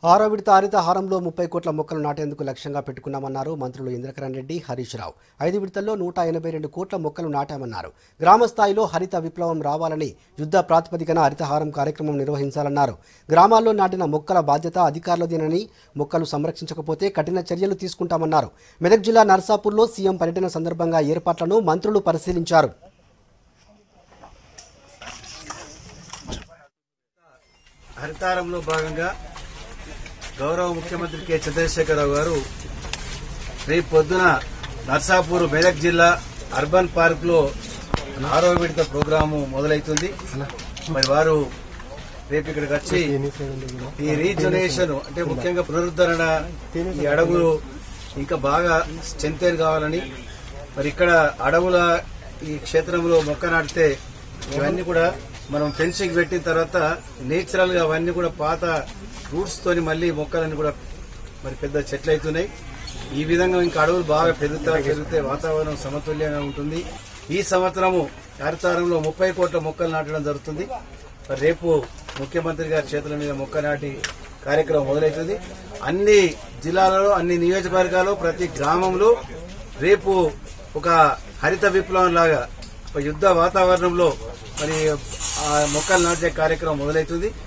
ఆరో విడత హరితహారంలో ముప్పై కోట్ల మొక్కలు నాటేందుకు లక్ష్యంగా పెట్టుకున్నామన్నారు మంత్రులు ఇంద్రకరణ్ రెడ్డి హరీష్ రావు ఐదు విడతల్లో నూట ఎనభై రెండు కోట్ల మొక్కలు నాటామన్నారు గ్రామ స్థాయిలో హరిత విప్లవం రావాలని యుద్ధ ప్రాతిపదికన హరితహారం కార్యక్రమం నిర్వహించాలన్నారు గ్రామాల్లో నాటిన మొక్కల బాధ్యత అధికారులదేనని మొక్కలు సంరక్షించకపోతే కఠిన చర్యలు తీసుకుంటామన్నారు మెదక్ జిల్లా నర్సాపూర్లో సీఎం పర్యటన సందర్భంగా ఏర్పాట్లను మంత్రులు పరిశీలించారు హరితారంలో భాగంగా గౌరవ ముఖ్యమంత్రి కె చంద్రశేఖరరావు గారు రేపు పొద్దున నర్సాపూర్ మెదక్ జిల్లా అర్బన్ పార్క్ లో ఆరో విడత ప్రోగ్రాము మొదలవుతుంది మరి వారు రేపు ఇక్కడికి వచ్చి ఈ రీజనరేషన్ అంటే ముఖ్యంగా పునరుద్ధరణ ఈ అడవులు ఇంకా బాగా స్ట్రెంతైన్ కావాలని మరి ఇక్కడ అడవుల ఈ క్షేత్రంలో మొక్క నాటితే ఇవన్నీ కూడా మనం ఫెన్సింగ్ పెట్టిన తర్వాత నేచురల్ గా అవన్నీ కూడా పాత రూట్స్ తోని మళ్ళీ మొక్కలన్నీ కూడా మరి పెద్ద చెట్లు అవుతున్నాయి ఈ విధంగా ఇంకా అడవులు బాగా పెరుగుతా పెరిగితే వాతావరణం సమతుల్యంగా ఉంటుంది ఈ సంవత్సరము హరితారంలో ముప్పై కోట్ల మొక్కలు నాటడం జరుగుతుంది మరి రేపు ముఖ్యమంత్రి గారి చేతుల మీద మొక్క నాటి కార్యక్రమం మొదలవుతుంది అన్ని జిల్లాలలో అన్ని నియోజకవర్గాలు ప్రతి గ్రామంలో రేపు ఒక హరిత విప్లవం లాగా ఒక యుద్ధ వాతావరణంలో మరి ఆ మొక్కలు నాటే కార్యక్రమం మొదలవుతుంది